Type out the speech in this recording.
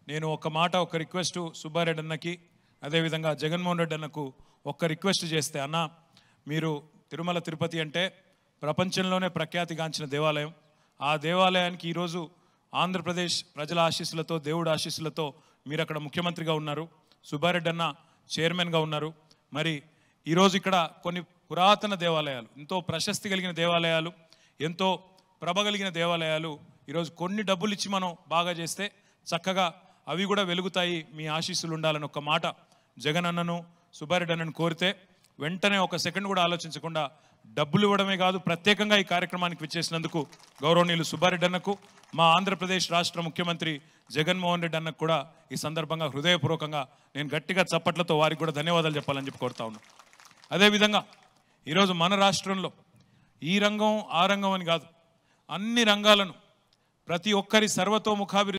నేను ఒక మాట ఒక రిక్వెస్ట్ సుబ్బారెడ్డి అన్నకి అదేవిధంగా జగన్మోహన్ రెడ్డి అన్నకు ఒక్క రిక్వెస్ట్ చేస్తే అన్న మీరు తిరుమల తిరుపతి అంటే ప్రపంచంలోనే ప్రఖ్యాతిగాంచిన దేవాలయం ఆ దేవాలయానికి ఈరోజు ఆంధ్రప్రదేశ్ ప్రజల ఆశీస్సులతో దేవుడి ఆశీస్సులతో మీరు అక్కడ ముఖ్యమంత్రిగా ఉన్నారు సుబ్బారెడ్డి అన్న చైర్మన్గా ఉన్నారు మరి ఈరోజు ఇక్కడ కొన్ని పురాతన దేవాలయాలు ఎంతో ప్రశస్తి కలిగిన దేవాలయాలు ఎంతో ప్రభ కలిగిన దేవాలయాలు ఈరోజు కొన్ని డబ్బులు ఇచ్చి మనం బాగా చేస్తే చక్కగా అవి కూడా వెలుగుతాయి మీ ఆశీస్సులు ఉండాలని ఒక మాట జగన్ అన్నను సుబ్బారెడ్డి అన్నను కోరితే వెంటనే ఒక సెకండ్ కూడా ఆలోచించకుండా డబ్బులు ఇవ్వడమే కాదు ప్రత్యేకంగా ఈ కార్యక్రమానికి విచ్చేసినందుకు గౌరవనీయులు సుబ్బారెడ్డి అన్నకు మా ఆంధ్రప్రదేశ్ రాష్ట్ర ముఖ్యమంత్రి జగన్మోహన్ రెడ్డి అన్నకు కూడా ఈ సందర్భంగా హృదయపూర్వకంగా నేను గట్టిగా చప్పట్లతో వారికి కూడా ధన్యవాదాలు చెప్పాలని చెప్పి కోరుతా ఉన్నాను అదేవిధంగా ఈరోజు మన రాష్ట్రంలో ఈ రంగం ఆ రంగం అని కాదు అన్ని రంగాలను ప్రతి ఒక్కరి సర్వతోముఖాభివృద్ధి